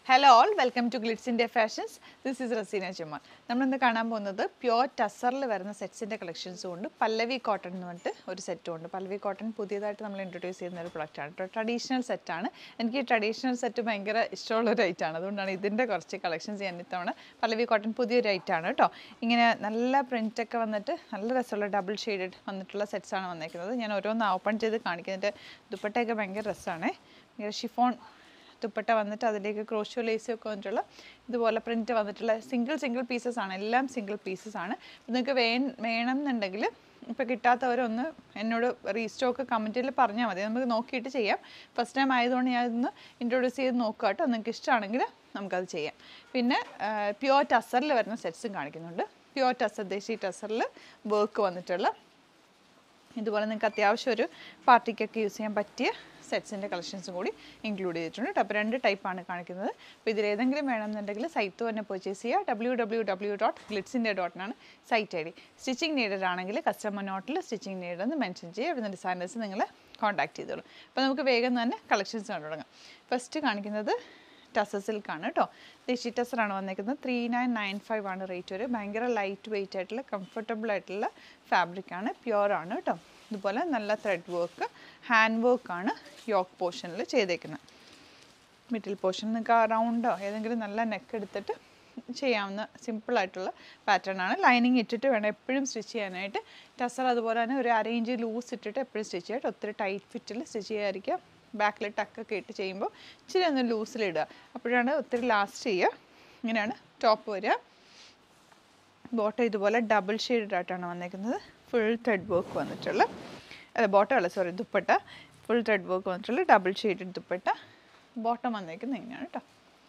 hello all welcome to Glitz India fashions this is Razeena Juman നമ്മളിന്ന് കാണാൻ പോകുന്നത് പ്യോർ ടസറിൽ വരുന്ന സെറ്റ്സിൻ്റെ കളക്ഷൻസും ഉണ്ട് പല്ലവി കോട്ടൺ എന്ന് പറഞ്ഞിട്ട് ഒരു സെറ്റും ഉണ്ട് പല്ലവി കോട്ടൺ പുതിയതായിട്ട് നമ്മൾ ഇൻട്രൊഡ്യൂസ് ചെയ്യുന്ന ഒരു പ്രൊഡക്റ്റാണ് കേട്ടോ ട്രഡീഷണൽ സെറ്റാണ് എനിക്ക് ട്രഡീഷണൽ സെറ്റ് ഭയങ്കര ഇഷ്ടമുള്ള ഒരു ഐറ്റാണ് അതുകൊണ്ടാണ് ഇതിൻ്റെ കുറച്ച് കളക്ഷൻസ് ഞാൻ ഇത്തവണ പല്ലവി കോട്ടൺ പുതിയൊരു ഐറ്റാണ് കേട്ടോ ഇങ്ങനെ നല്ല പ്രിൻ്റൊക്കെ വന്നിട്ട് നല്ല രസമുള്ള ഡബിൾ ഷെയ്ഡഡ് വന്നിട്ടുള്ള സെറ്റ്സാണ് വന്നേക്കുന്നത് ഞാൻ ഓരോന്ന് ഓപ്പൺ ചെയ്ത് കാണിക്കുന്നതിൻ്റെ ദുപ്പട്ടയൊക്കെ ഭയങ്കര രസമാണ് ഭയങ്കര ഷിഫോൺ ദുപ്പട്ട വന്നിട്ട് അതിലേക്ക് ക്രോഷോ ലേസും ഒക്കെ വന്നിട്ടുള്ള ഇതുപോലെ പ്രിൻറ്റ് വന്നിട്ടുള്ള സിംഗിൾ സിംഗിൾ പീസസ് ആണ് എല്ലാം സിംഗിൾ പീസസ് ആണ് നിങ്ങൾക്ക് വേ വേണം എന്നുണ്ടെങ്കിൽ ഇപ്പോൾ കിട്ടാത്തവരൊന്ന് എന്നോട് റീസ്റ്റോക്ക് കമൻറ്റിൽ പറഞ്ഞാൽ മതി നമുക്ക് നോക്കിയിട്ട് ചെയ്യാം ഫസ്റ്റ് ടൈം ആയതുകൊണ്ട് ഞാൻ ഇതൊന്ന് ഇൻട്രൊഡ്യൂസ് ചെയ്ത് നോക്കുക കേട്ടോ നിങ്ങൾക്ക് ഇഷ്ടമാണെങ്കിൽ നമുക്കത് ചെയ്യാം പിന്നെ പ്യുവർ ടസറിൽ വരുന്ന സെറ്റ്സും കാണിക്കുന്നുണ്ട് പ്യുവർ ടസർ ദേശി ടസറിൽ വർക്ക് വന്നിട്ടുള്ള ഇതുപോലെ നിങ്ങൾക്ക് അത്യാവശ്യം ഒരു പാർട്ടിക്കൊക്കെ യൂസ് ചെയ്യാൻ പറ്റിയ സെറ്റ്സിൻ്റെ കളക്ഷൻസും കൂടി ഇൻക്ലൂഡ് ചെയ്തിട്ടുണ്ട് കേട്ടോ അപ്പോൾ രണ്ട് ടൈപ്പാണ് കാണിക്കുന്നത് അപ്പോൾ ഇതിലേതെങ്കിലും വേണമെന്നുണ്ടെങ്കിൽ സൈറ്റ് തന്നെ പർച്ചേസ് ചെയ്യുക ഡബ്ല്യൂ ഡബ്ല്യൂ ഡബ്ല്യൂ ഡോട്ട് ഗ്ലിറ്റ്സിൻ്റെ ഡോട്ടിനാണ് site I D stitching needed ആണെങ്കിൽ കസ്റ്റമർ നോട്ടിൽ സ്റ്റിച്ചിങ് നീഡഡ് എന്ന് മെൻഷൻ ചെയ്യുക ഇവിടുന്ന് ഡിസൈനേഴ്സ് നിങ്ങളെ കോൺടാക്ട് ചെയ്തോളൂ അപ്പോൾ നമുക്ക് വേഗം തന്നെ കളക്ഷൻസ് കണ്ടു തുടങ്ങാം ഫസ്റ്റ് കാണിക്കുന്നത് ടസർ സിൽക്കാണ് കേട്ടോ ദേശി ടസറാണ് വന്നേക്കുന്നത് ത്രീ നയൻ നയൻ ഫൈവ് ആണ് റേറ്റ് വരും ഭയങ്കര ലൈറ്റ് വെയിറ്റ് ആയിട്ടുള്ള കംഫർട്ടബിൾ ആയിട്ടുള്ള ഫാബ്രിക്കാണ് പ്യുവർ ആണ് കേട്ടോ ഇതുപോലെ നല്ല ത്രെഡ് വർക്ക് ഹാൻഡ് വർക്കാണ് യോക്ക് പോർഷനിൽ ചെയ്തേക്കുന്നത് മിഡിൽ പോർഷൻ നിങ്ങൾക്ക് ആ റൗണ്ടോ ഏതെങ്കിലും നല്ല നെക്ക് എടുത്തിട്ട് ചെയ്യാവുന്ന സിമ്പിളായിട്ടുള്ള പാറ്റേൺ ആണ് ലൈനിങ് ഇട്ടിട്ട് വേണം എപ്പോഴും സ്റ്റിച്ച് ചെയ്യാനായിട്ട് ടസർ അതുപോലെ തന്നെ ഒരു അരേഞ്ച് ലൂസ് ഇട്ടിട്ട് എപ്പോഴും സ്റ്റിച്ച് ചെയ്യാനായിട്ട് ഒത്തിരി ടൈറ്റ് ഫിറ്റിൽ സ്റ്റിച്ച് ചെയ്യാതിരിക്കുക ബാക്കിൽ ടക്കൊക്കെ ഇട്ട് ചെയ്യുമ്പോൾ ഇച്ചിരി ഒന്ന് ലൂസിലിടുക അപ്പോഴാണ് ഒത്തിരി ലാസ്റ്റ് ചെയ്യുക ഇങ്ങനെയാണ് ടോപ്പ് വരിക ബോട്ടം ഇതുപോലെ ഡബിൾ ഷെയ്ഡ് ആയിട്ടാണ് വന്നേക്കുന്നത് ഫുൾ ത്രെഡ് വർക്ക് വന്നിട്ടുള്ള അല്ല ബോട്ടം അല്ല sorry dupatta full thread work വന്നിട്ടുള്ള ഡബിൾ ഷെയ്ഡ് ദുപ്പട്ട ബോട്ടം വന്നേക്കുന്നത് ഇങ്ങനെയാണ് കേട്ടോ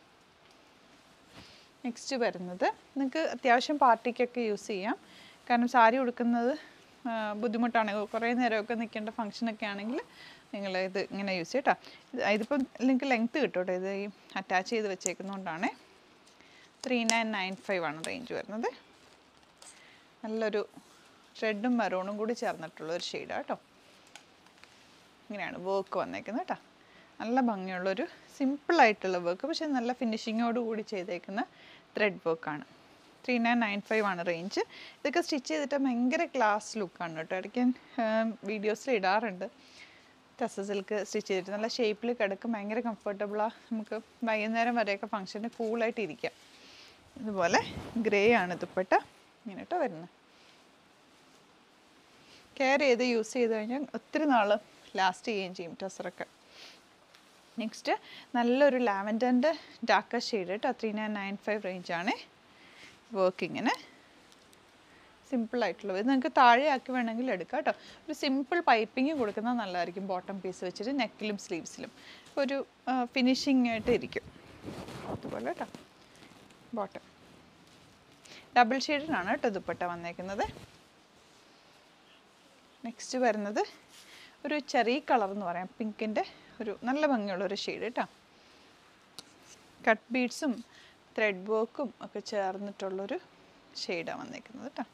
നെക്സ്റ്റ് വരുന്നത് നിങ്ങൾക്ക് അത്യാവശ്യം പാർട്ടിക്കൊക്കെ യൂസ് ചെയ്യാം കാരണം സാരി ഉടുക്കുന്നത് ആ, ബുദ്ധിമുട്ടാണ് കുറേ നേരമൊക്കെ നിൽക്കേണ്ട ഫംഗ്ഷനൊക്കെ ആണെങ്കിൽ നിങ്ങൾ ഇത് ഇങ്ങനെ യൂസ് ചെയ്യാം കേട്ടോ ഇത് ഇതിപ്പം നിങ്ങൾക്ക് ലെങ്ത്ത് കിട്ടും കേട്ടോ ഇത് ഈ അറ്റാച്ച് ചെയ്ത് വെച്ചേക്കുന്നതുകൊണ്ടാണ് ത്രീ നയൻ നയൻ ഫൈവ് ആണ് റേഞ്ച് വരുന്നത് നല്ലൊരു റെഡും മെറൂണും കൂടി ചേർന്നിട്ടുള്ള ഒരു ഷെയ്ഡാണ് കേട്ടോ ഇങ്ങനെയാണ് വർക്ക് വന്നേക്കുന്നത് കേട്ടോ നല്ല ഭംഗിയുള്ളൊരു സിമ്പിളായിട്ടുള്ള വർക്ക് പക്ഷേ നല്ല ഫിനിഷിങ്ങോട് കൂടി ചെയ്തേക്കുന്ന ത്രെഡ് വർക്കാണ് ത്രീ നയൻ നയൻ ഫൈവ് ആണ് റേഞ്ച് ഇതൊക്കെ സ്റ്റിച്ച് ചെയ്തിട്ട് ഭയങ്കര ക്ലാസ് ലുക്കാണ് കേട്ടോ ഇടയ്ക്ക് ഞാൻ വീഡിയോസിൽ ഇടാറുണ്ട് ടസ സിൽക്ക് സ്റ്റിച്ച് ചെയ്തിട്ട് നല്ല ഷേപ്പിൽ കിടക്കും ഭയങ്കര കംഫർട്ടബിളാണ് നമുക്ക് വൈകുന്നേരം വരെയൊക്കെ ഫംഗ്ഷന് കൂളായിട്ട് ഇരിക്കാം ഇതുപോലെ ഗ്രേ ആണ് ദുപ്പട്ട ഇങ്ങനെ കേട്ടോ വരുന്നത് കെയർ ചെയ്ത് യൂസ് ചെയ്ത് കഴിഞ്ഞാൽ ഒത്തിരി നാൾ ലാസ്റ്റ് ചെയ്യുകയും ചെയ്യും ടസറൊക്കെ നെക്സ്റ്റ് നല്ലൊരു ലാവൻഡറിൻ്റെ ഡാർക്കർ ഷെയ്ഡ് കേട്ടോ ത്രീ നയൻ നയൻ ഫൈവ് റേഞ്ചാണ് വർക്കിങ്ങിന് സിമ്പിളായിട്ടുള്ളത് ഇത് നിങ്ങൾക്ക് താഴെയാക്കി വേണമെങ്കിൽ എടുക്കാം കേട്ടോ ഒരു സിമ്പിൾ പൈപ്പിംഗ് കൊടുക്കുന്നത് നല്ലതായിരിക്കും ബോട്ടം പീസ് വെച്ചിട്ട് നെക്കിലും സ്ലീവ്സിലും ഒരു ഫിനിഷിംഗ് ആയിട്ട് ഇരിക്കും അതുപോലെ കേട്ടോ ബോട്ടം ഡബിൾ ഷെയ്ഡിനാണ് കേട്ടോ ദുപ്പട്ട വന്നേക്കുന്നത് നെക്സ്റ്റ് വരുന്നത് ഒരു ചെറിയ കളർ എന്ന് പറയാം പിങ്കിൻ്റെ ഒരു നല്ല ഭംഗിയുള്ള ഒരു ഷെയ്ഡ് കേട്ടോ കട്ട് ബീഡ്സും ത്രെഡ് വർക്കും ഒക്കെ ചേർന്നിട്ടുള്ളൊരു ഷെയ്ഡാണ് വന്നേക്കുന്നത് കേട്ടോ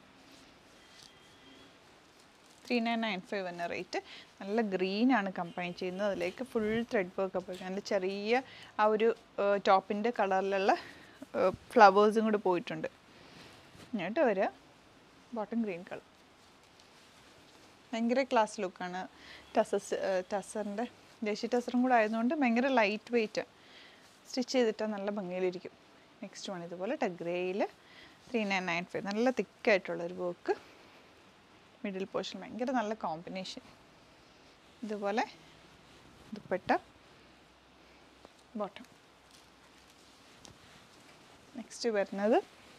ത്രീ നയൻ നയൻ ഫൈവ് എന്ന റേറ്റ് നല്ല ഗ്രീനാണ് കമ്പൈൻ ചെയ്യുന്നത് അതിലേക്ക് ഫുൾ ത്രെഡ് വർക്ക് അപ്പോൾ നല്ല ചെറിയ ആ ഒരു ടോപ്പിൻ്റെ കളറിലുള്ള ഫ്ലവേഴ്സും കൂടെ പോയിട്ടുണ്ട് ഇങ്ങോട്ട് വരിക ബോട്ടം ഗ്രീൻ കളർ ഭയങ്കര ക്ലാസ് ലുക്കാണ് ടസസ് ടസറിൻ്റെ ദേശി ടസറും കൂടെ ആയതുകൊണ്ട് ഭയങ്കര ലൈറ്റ് വെയിറ്റ് സ്റ്റിച്ച് ചെയ്തിട്ടാൽ നല്ല ഭംഗിയിലിരിക്കും നെക്സ്റ്റ് വൺ ഇതുപോലെ ഗ്രേയിൽ ത്രീ നയൻ നയൻ ഫൈവ് നല്ല തിക്കായിട്ടുള്ളൊരു വർക്ക് മിഡിൽ പോർഷൻ ഭയങ്കര നല്ല കോമ്പിനേഷൻ ഇതുപോലെ ദുപ്പട്ട ബോട്ടം നെക്സ്റ്റ് വരുന്നത്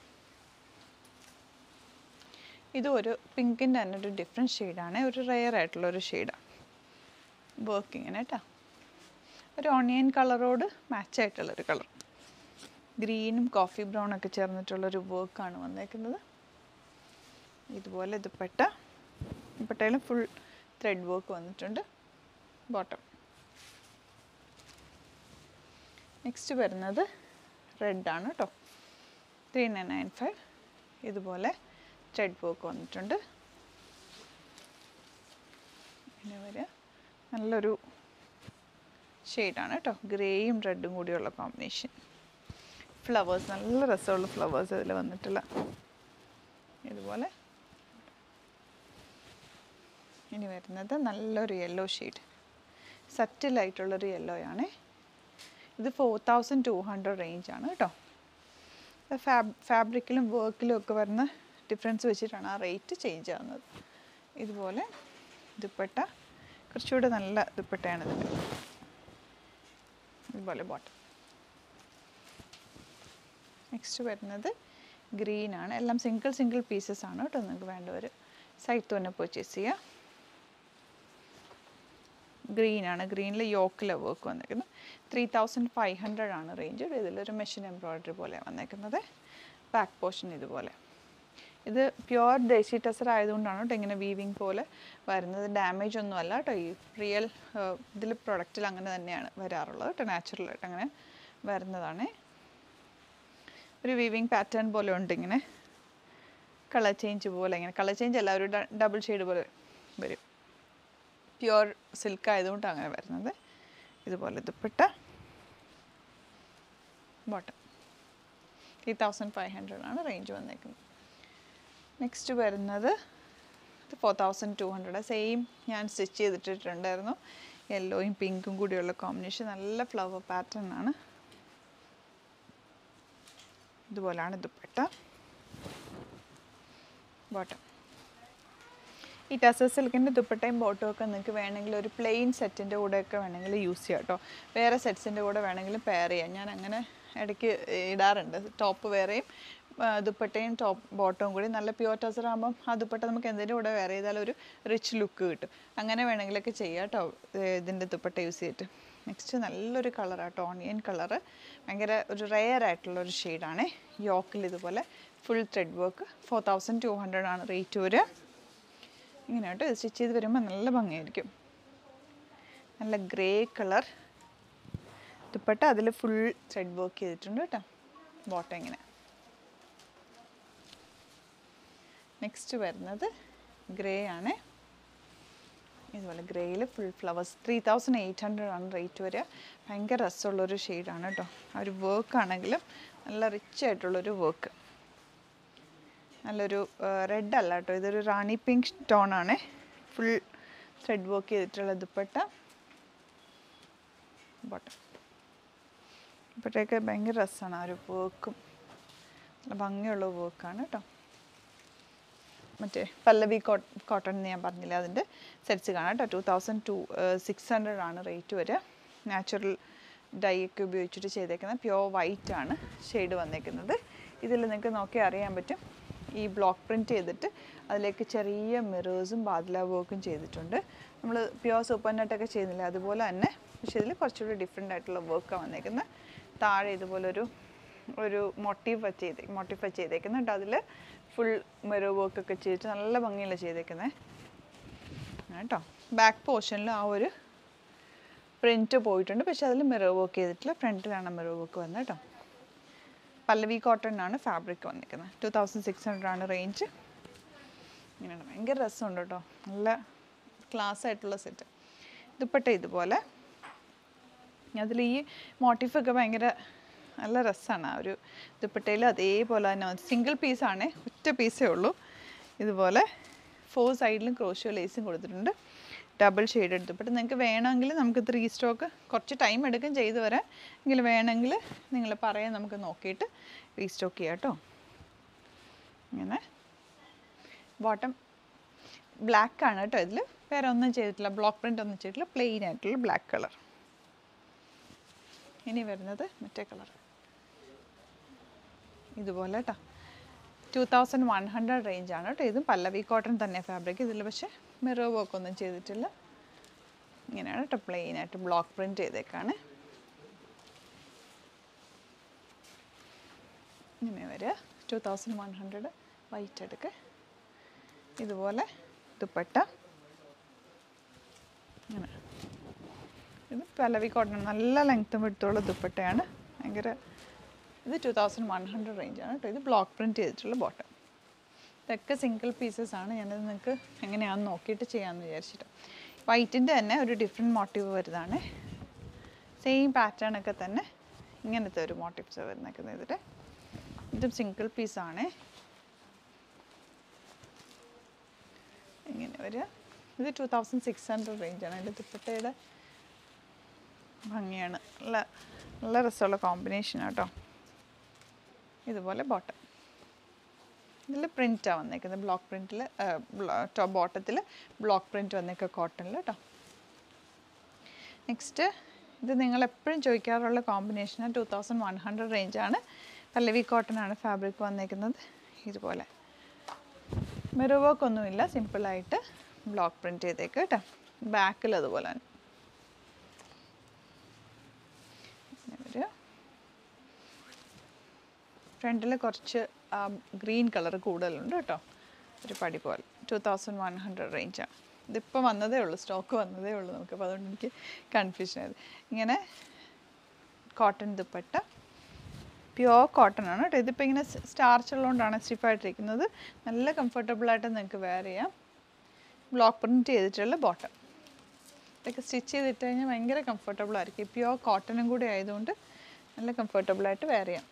ഇത് ഒരു പിങ്കിൻ്റെ തന്നെ ഒരു ഡിഫറെൻറ്റ് ഷെയ്ഡാണ് ഒരു റെയർ ആയിട്ടുള്ള ഒരു ഷെയ്ഡാണ് വർക്ക് ഇങ്ങനെ കേട്ടോ ഒരു ഓണിയൻ കളറോട് മാച്ച് ആയിട്ടുള്ളൊരു കളർ ഗ്രീനും കോഫി ബ്രൗൺ ഒക്കെ ചേർന്നിട്ടുള്ളൊരു വർക്കാണ് വന്നേക്കുന്നത് ഇതുപോലെ ദുപ്പട്ട ദുപ്പട്ടയിലും ഫുൾ ത്രെഡ് വർക്ക് വന്നിട്ടുണ്ട് ബോട്ടം നെക്സ്റ്റ് വരുന്നത് റെഡാണ് കേട്ടോ ത്രീ നയൻ നയൻ ഫൈവ് ഇതുപോലെ ത്രെഡ് വർക്ക് വന്നിട്ടുണ്ട് പിന്നെ വരിക നല്ലൊരു ഷെയ്ഡാണ് കേട്ടോ ഗ്രേയും റെഡും കൂടിയുള്ള കോമ്പിനേഷൻ ഫ്ലവേഴ്സ് നല്ല രസമുള്ള ഫ്ലവേഴ്സ് ഇതിൽ വന്നിട്ടുള്ള ഇതുപോലെ ഇനി വരുന്നത് നല്ലൊരു യെല്ലോ ഷെയ്ഡ് സറ്റിലായിട്ടുള്ളൊരു യെല്ലോ ആണ് ഇത് ഫോർ തൗസൻഡ് ടു ഹൺഡ്രഡ് റേഞ്ചാണ് കേട്ടോ ഫാബ് ഫാബ്രിക്കിലും വർക്കിലും ഒക്കെ വരുന്ന ഡിഫറൻസ് വെച്ചിട്ടാണ് ആ റേറ്റ് ചേഞ്ച് ആവുന്നത് ഇതുപോലെ ദുപ്പട്ട കുറച്ചുകൂടെ നല്ല ദുപ്പട്ടയാണ് ഇതിൻ്റെ ഇതുപോലെ ബോട്ടം നെക്സ്റ്റ് വരുന്നത് ഗ്രീൻ ആണ് എല്ലാം സിംഗിൾ സിംഗിൾ പീസസ് ആണ് കേട്ടോ നിങ്ങൾക്ക് വേണ്ടവർ സൈറ്റ് തന്നെ പർച്ചേസ് ചെയ്യുക ഗ്രീൻ ആണ് ഗ്രീനിൽ യോക്കിലെ വർക്ക് വന്നിരിക്കുന്നത് ത്രീ തൗസൻഡ് ഫൈവ് ഹൺഡ്രഡ് ആണ് റേഞ്ച് ഇതിലൊരു മെഷീൻ എംബ്രോയ്ഡറി പോലെ വന്നേക്കുന്നത് ബാക്ക് പോർഷൻ ഇതുപോലെ ഇത് പ്യുവർ ദേശി ടെസർ ആയതുകൊണ്ടാണ് കേട്ടോ ഇങ്ങനെ വീവിങ് പോലെ വരുന്നത് ഡാമേജ് ഒന്നും അല്ല കേട്ടോ ഈ റിയൽ ഇതിൽ പ്രൊഡക്റ്റിൽ അങ്ങനെ തന്നെയാണ് വരാറുള്ളത് കേട്ടോ നാച്ചുറലായിട്ട് അങ്ങനെ വരുന്നതാണ് ഒരു വീവിങ് പാറ്റേൺ പോലെ ഉണ്ട് ഇങ്ങനെ കളർ ചേഞ്ച് പോലെ ഇങ്ങനെ കളർ ചേഞ്ച് അല്ല ഒരു ഡബിൾ ഷെയ്ഡ് പോലെ വരും പ്യുവർ സിൽക്ക് ആയതുകൊണ്ടാണ് അങ്ങനെ വരുന്നത് ഇതുപോലെ dupatta bottom three thousand five hundred ആണ് റേഞ്ച് വന്നേക്കുന്നത് നെക്സ്റ്റ് വരുന്നത് ഇത് four thousand two hundred same ഞാൻ സ്റ്റിച്ച് ചെയ്തിട്ടിട്ടുണ്ടായിരുന്നു യെല്ലോയും പിങ്കും കൂടിയുള്ള കോമ്പിനേഷൻ നല്ല ഫ്ലവർ പാറ്റേൺ ആണ് ഇതുപോലാണ് ദുപ്പട്ട ബോട്ടം ഈ ടസർ സിൽക്കിൻ്റെ ദുപ്പട്ടയും ബോട്ടും ഒക്കെ നിങ്ങൾക്ക് വേണമെങ്കിൽ ഒരു പ്ലെയിൻ സെറ്റിൻ്റെ കൂടെയൊക്കെ വേണമെങ്കിൽ യൂസ് ചെയ്യാം കേട്ടോ വേറെ സെറ്റ്സിൻ്റെ കൂടെ വേണമെങ്കിൽ പെയർ ചെയ്യാം ഞാൻ അങ്ങനെ ഇടയ്ക്ക് ഇടാറുണ്ട് ടോപ്പ് വേറെയും ആ, ദുപ്പട്ടയും ടോപ്പ് ബോട്ടവും കൂടി നല്ല പ്യുവർ ടസർ ആകുമ്പം ആ ദുപ്പട്ട നമുക്ക് എന്തിൻ്റെ കൂടെ വെയർ ചെയ്താൽ ഒരു റിച്ച് ലുക്ക് കിട്ടും അങ്ങനെ വേണമെങ്കിലൊക്കെ ചെയ്യാം കേട്ടോ ഇതിൻ്റെ ദുപ്പട്ട യൂസ് ചെയ്തിട്ട് നെക്സ്റ്റ് നല്ലൊരു കളറാട്ടോ ഓണിയൻ കളറ് ഭയങ്കര ഒരു റെയർ ആയിട്ടുള്ള ഒരു ഷെയ്ഡാണ് യോക്കിൽ ഇതുപോലെ full thread work four thousand two hundred ആണ് റേറ്റ് വരിക ഇങ്ങനെ കേട്ടോ ഇത് സ്റ്റിച്ച് ചെയ്ത് വരുമ്പോൾ നല്ല ഭംഗിയായിരിക്കും നല്ല ഗ്രേ കളർ ദുപ്പട്ട അതിൽ ഫുൾ ത്രെഡ് വർക്ക് ചെയ്തിട്ടുണ്ട് കേട്ടോ ബോട്ടം ഇങ്ങനെ നെക്സ്റ്റ് വരുന്നത് ഗ്രേ ആണ് ഇതുപോലെ ഗ്രേയിൽ full flowers three thousand eight hundred ആണ് റേറ്റ് വരിക ഭയങ്കര രസമുള്ളൊരു ഷെയ്ഡാണ് കേട്ടോ ആ ഒരു വർക്ക് ആണെങ്കിലും നല്ല റിച്ച് ആയിട്ടുള്ളൊരു വർക്ക് നല്ലൊരു റെഡ് അല്ല കേട്ടോ ഇതൊരു റാണി പിങ്ക് ടോൺ ആണ് ഫുൾ ത്രെഡ് വർക്ക് ചെയ്തിട്ടുള്ള ദുപ്പട്ട ബോട്ടം ദുപ്പട്ടയൊക്കെ ഭയങ്കര രസമാണ് ആ ഒരു വർക്കും നല്ല ഭംഗിയുള്ള വർക്കാണ് കേട്ടോ മറ്റേ പല്ലവി കോട്ടൺ എന്ന് ഞാൻ പറഞ്ഞില്ല അതിൻ്റെ സെറ്റ്സ് കാണാം കേട്ടോ two thousand two six hundred ആണ് റേറ്റ് വരിക നാച്ചുറൽ ഡൈ ഒക്കെ ഉപയോഗിച്ചിട്ട് ചെയ്തേക്കുന്നത് പ്യുവർ വൈറ്റ് ആണ് ഷെയ്ഡ് വന്നേക്കുന്നത് ഇതിൽ നിങ്ങൾക്ക് നോക്കി അറിയാൻ പറ്റും ഈ ബ്ലോക്ക് പ്രിൻറ്റ് ചെയ്തിട്ട് അതിലേക്ക് ചെറിയ മിറേഴ്സും ബാദ്ല വർക്കും ചെയ്തിട്ടുണ്ട് നമ്മൾ പ്യുവർ സൂപ്പർ നെറ്റൊക്കെ ചെയ്യുന്നില്ല അതുപോലെ തന്നെ പക്ഷേ ഇതിൽ കുറച്ചുകൂടി ഡിഫറെൻ്റ് ആയിട്ടുള്ള വർക്കാണ് വന്നേക്കുന്നത് താഴെ ഇതുപോലൊരു ഒരു മോട്ടീവ് വെച്ച് ചെയ്തേ മോട്ടീവ് വെച്ച് ചെയ്തേക്കുന്നുണ്ട് അതിൽ ഫുൾ മെറോ വർക്ക് ഒക്കെ ചെയ്തിട്ട് നല്ല ഭംഗിയല്ല ചെയ്തേക്കുന്നത് കേട്ടോ ബാക്ക് പോർഷനിൽ ആ ഒരു പ്രിൻറ്റ് പോയിട്ടുണ്ട് പക്ഷെ അതിൽ മിറർ വർക്ക് ചെയ്തിട്ടില്ല ഫ്രണ്ടിലാണ് മിറർ വർക്ക് വന്നത് കേട്ടോ പല്ലവി കോട്ടൺ ആണ് ഫാബ്രിക് വന്നിരിക്കുന്നത് ടു തൗസൻഡ് സിക്സ് ഹൺഡ്രഡ് ആണ് റേഞ്ച് ഇങ്ങനെയാണ് ഭയങ്കര രസമുണ്ട് കേട്ടോ നല്ല ക്ലാസ് ആയിട്ടുള്ള സെറ്റ് ദുപ്പട്ട ഇതുപോലെ അതിൽ ഈ മോട്ടീഫൊക്കെ ഭയങ്കര നല്ല രസമാണ് ആ ഒരു ദുപ്പട്ടയിൽ അതേപോലെ തന്നെ സിംഗിൾ പീസാണ് ഒറ്റ പീസേ ഉള്ളൂ ഇതുപോലെ ഫോർ സൈഡിലും ക്രോഷ്യോ ലേസും കൊടുത്തിട്ടുണ്ട് ഡബിൾ ഷെയ്ഡ് എടുത്തപ്പോൾ നിങ്ങൾക്ക് വേണമെങ്കിൽ നമുക്ക് ത്രീ സ്റ്റോക്ക് കുറച്ച് ടൈം എടുക്കും ചെയ്തു വരാൻ എങ്കിൽ വേണമെങ്കിൽ നിങ്ങൾ പറയാൻ നമുക്ക് നോക്കിയിട്ട് റീസ്റ്റോക്ക് ചെയ്യാം കേട്ടോ ഇങ്ങനെ ബോട്ടം ബ്ലാക്ക് ആണ് കേട്ടോ ഇതിൽ വേറെ ഒന്നും ചെയ്തിട്ടില്ല ബ്ലോക്ക് പ്രിൻ്റ് ഒന്നും ചെയ്തിട്ടില്ല പ്ലെയിൻ ആയിട്ടുള്ള ബ്ലാക്ക് കളർ ഇനി വരുന്നത് മറ്റേ കളർ ഇതുപോലെ കേട്ടോ ടു തൗസൻഡ് വൺ ഹൺഡ്രഡ് റേഞ്ചാണ് കേട്ടോ ഇതും പല്ലവി കോട്ടൺ തന്നെ ഫാബ്രിക് ഇതിൽ പക്ഷേ മിറർ വർക്ക് ഒന്നും ചെയ്തിട്ടില്ല ഇങ്ങനെയാണ് കേട്ടോ പ്ലെയിൻ ആയിട്ട് ബ്ലോക്ക് പ്രിൻറ്റ് ചെയ്തേക്കാണ് ഇങ്ങനെ വരിക two thousand one hundred white എടുക്കുക ഇതുപോലെ ദുപ്പട്ട ഇങ്ങനെ ഇത് പല്ലവി കോട്ടൺ നല്ല ലെങ്ത്തും വിടുത്തുള്ള ദുപ്പട്ടയാണ് ഭയങ്കര ഇത് ടു തൗസൻഡ് വൺ ഹൺഡ്രഡ് റേഞ്ചാണ് കേട്ടോ ഇത് ബ്ലോക്ക് പ്രിൻറ്റ് ചെയ്തിട്ടുള്ള ബോട്ടം ഇതൊക്കെ സിംഗിൾ പീസസ് ആണ് ഞാനത് നിങ്ങൾക്ക് എങ്ങനെയാണെന്ന് നോക്കിയിട്ട് ചെയ്യാമെന്ന് വിചാരിച്ചിട്ട് വൈറ്റിൻ്റെ തന്നെ ഒരു ഡിഫറെൻറ്റ് മോട്ടീവ് വരുന്നതാണ് സെയിം പാറ്റേൺ ഒക്കെ തന്നെ ഇങ്ങനത്തെ ഒരു മോട്ടീവ്സ് വരുന്നേക്കുന്നത് ഇതിൽ ഇതും സിംഗിൾ പീസാണ് ഇങ്ങനെ ഒരു ഇത് ടു തൗസൻഡ് സിക്സ് ഹൺഡ്രഡ് റേഞ്ചാണ് അതിൻ്റെ ദുപ്പട്ടയുടെ ഭംഗിയാണ് നല്ല നല്ല രസമുള്ള കോമ്പിനേഷൻ കേട്ടോ ഇതുപോലെ ബോട്ടം ഇതിൽ പ്രിൻറ്റാണ് വന്നേക്കുന്നത് ബ്ലോക്ക് പ്രിൻറ്റിൽ ടോപ്പ് ബോട്ടത്തിൽ ബ്ലോക്ക് പ്രിൻറ്റ് വന്നേക്കുക കോട്ടണിൽ കേട്ടോ നെക്സ്റ്റ് ഇത് നിങ്ങൾ എപ്പോഴും ചോദിക്കാറുള്ള combination two thousand one hundred റേഞ്ചാണ് പല്ലവി കോട്ടൺ ആണ് ഫാബ്രിക് വന്നേക്കുന്നത് ഇതുപോലെ മിറർ വർക്ക് ഒന്നുമില്ല സിമ്പിളായിട്ട് ബ്ലോക്ക് പ്രിൻറ്റ് ചെയ്തേക്ക് കേട്ടോ ബാക്കിൽ അതുപോലെ തന്നെ ഇങ്ങനെ ഒരു ഫ്രണ്ടിൽ കുറച്ച് ഗ്രീൻ കളർ കൂടുതലുണ്ട് കേട്ടോ ഒരു പടി പോലെ ടു തൗസൻഡ് വൺ ഹൺഡ്രഡ് റേഞ്ചാണ് ഇതിപ്പോൾ വന്നതേ ഉള്ളൂ സ്റ്റോക്ക് വന്നതേ ഉള്ളൂ നമുക്ക് അപ്പോൾ അതുകൊണ്ട് എനിക്ക് കൺഫ്യൂഷൻ ആയത് ഇങ്ങനെ കോട്ടൺ ദുപ്പട്ട പ്യുവർ കോട്ടൺ ആണ് കേട്ടോ ഇതിപ്പോൾ ഇങ്ങനെ സ്റ്റാർച്ച് ഉള്ളതുകൊണ്ടാണ് സ്റ്റിഫായിട്ടിരിക്കുന്നത് നല്ല കംഫർട്ടബിളായിട്ട് നിങ്ങൾക്ക് വെയർ ചെയ്യാം ബ്ലോക്ക് പ്രിൻറ്റ് ചെയ്തിട്ടുള്ള ബോട്ടം ഇതൊക്കെ സ്റ്റിച്ച് ചെയ്തിട്ട് കഴിഞ്ഞാൽ ഭയങ്കര കംഫർട്ടബിൾ ആയിരിക്കും പ്യുവർ കോട്ടണും കൂടി ആയതുകൊണ്ട് നല്ല കംഫർട്ടബിളായിട്ട് വെയർ ചെയ്യാം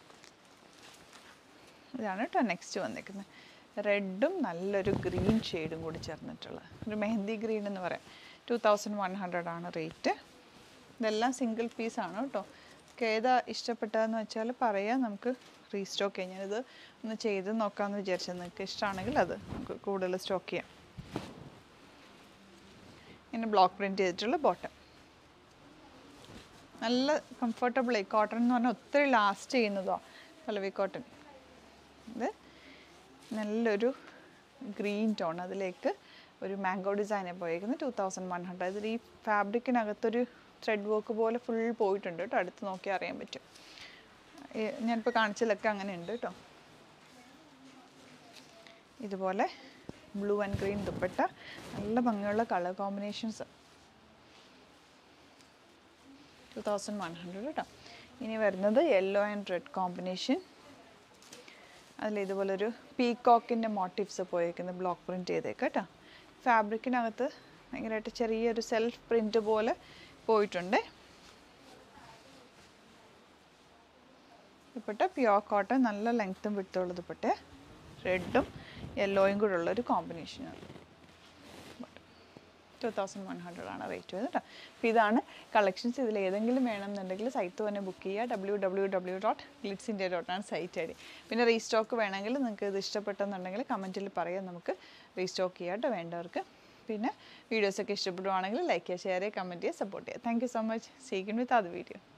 ഇതാണ് കേട്ടോ നെക്സ്റ്റ് വന്നിരിക്കുന്നത് റെഡും നല്ലൊരു ഗ്രീൻ ഷെയ്ഡും കൂടി ചേർന്നിട്ടുള്ള ഒരു മെഹന്തി ഗ്രീൻ എന്ന് പറയാം ടു തൗസൻഡ് വൺ ഹൺഡ്രഡ് ആണ് റേറ്റ് ഇതെല്ലാം സിംഗിൾ പീസാണ് കേട്ടോ നിങ്ങൾക്ക് ഏതാ ഇഷ്ടപ്പെട്ടതെന്ന് വെച്ചാൽ പറയാം നമുക്ക് റീസ്റ്റോക്ക് ചെയ്യാം ഞാനിത് ഒന്ന് ചെയ്ത് നോക്കാമെന്ന് വിചാരിച്ചത് നിങ്ങൾക്ക് ഇഷ്ടമാണെങ്കിൽ അത് നമുക്ക് കൂടുതൽ സ്റ്റോക്ക് ചെയ്യാം ഇങ്ങനെ ബ്ലോക്ക് പ്രിൻറ്റ് ചെയ്തിട്ടുള്ള ബോട്ടം നല്ല കംഫർട്ടബിളായി കോട്ടൺ എന്ന് പറഞ്ഞാൽ ഒത്തിരി ലാസ്റ്റ് ചെയ്യുന്നതോ പലവി കോട്ടൺ ഇത് നല്ലൊരു ഗ്രീൻ ടോൺ അതിലേക്ക് ഒരു മാംഗോ ഡിസൈനെ പോയേക്കുന്നത് ടു തൗസൻഡ് വൺ ഹൺഡ്രഡ് ഇതിൽ ഈ ഫാബ്രിക്കിനകത്തൊരു ത്രെഡ് വർക്ക് പോലെ ഫുൾ പോയിട്ടുണ്ട് കേട്ടോ അടുത്ത് നോക്കിയാൽ അറിയാൻ പറ്റും ഈ ഞാനിപ്പോൾ കാണിച്ചതിലൊക്കെ അങ്ങനെ ഉണ്ട് കേട്ടോ ഇതുപോലെ ബ്ലൂ ആൻഡ് ഗ്രീൻ ദുപ്പട്ട നല്ല ഭംഗിയുള്ള colour combinations two thousand one hundred കേട്ടോ ഇനി വരുന്നത് യെല്ലോ ആൻഡ് റെഡ് കോമ്പിനേഷൻ അതിൽ ഇതുപോലൊരു പീകോക്കിൻ്റെ മോട്ടീവ്സ് പോയേക്കുന്നത് ബ്ലോക്ക് പ്രിൻറ്റ് ചെയ്തേക്ക് കേട്ടോ ഫാബ്രിക്കിനകത്ത് ഭയങ്കരമായിട്ട് ചെറിയൊരു സെൽഫ് പ്രിൻറ്റ് പോലെ പോയിട്ടുണ്ട് ദുപ്പട്ട പ്യുവർ കോട്ടൺ നല്ല ലെങ്ത്തും വിട്ടുള്ള ദുപ്പട്ട റെഡും യെല്ലോയും കൂടെ ഉള്ളൊരു കോമ്പിനേഷനാണ് ടു തൗസൻഡ് വൺ ഹൺഡ്രഡ് ആണ് റേറ്റ് വരുന്നത് കേട്ടോ അപ്പോൾ ഇതാണ് കളക്ഷൻസ് ഇതിൽ ഏതെങ്കിലും വേണമെന്നുണ്ടെങ്കിൽ സൈറ്റ് തന്നെ ബുക്ക് ചെയ്യുക W W W dot glitz India dot ആണ് സൈറ്റ് ഐ ഡി പിന്നെ റീസ്റ്റോക്ക് വേണമെങ്കിൽ നിങ്ങൾക്ക് ഇത് ഇഷ്ടപ്പെട്ടെന്നുണ്ടെങ്കിൽ കമൻറ്റിൽ പറയാം നമുക്ക് റീസ്റ്റോക്ക് ചെയ്യാം കേട്ടോ വേണ്ടവർക്ക് പിന്നെ വീഡിയോസൊക്കെ ഇഷ്ടപ്പെടുവാണെങ്കിൽ ലൈക്ക് ചെയ്യുക ഷെയർ ചെയ്യുക കമൻറ്റ് ചെയ്യുക സപ്പോർട്ട് ചെയ്യുക താങ്ക് യു സോ മച്ച് സീക്കിൻ വിത്ത് അത് വീഡിയോ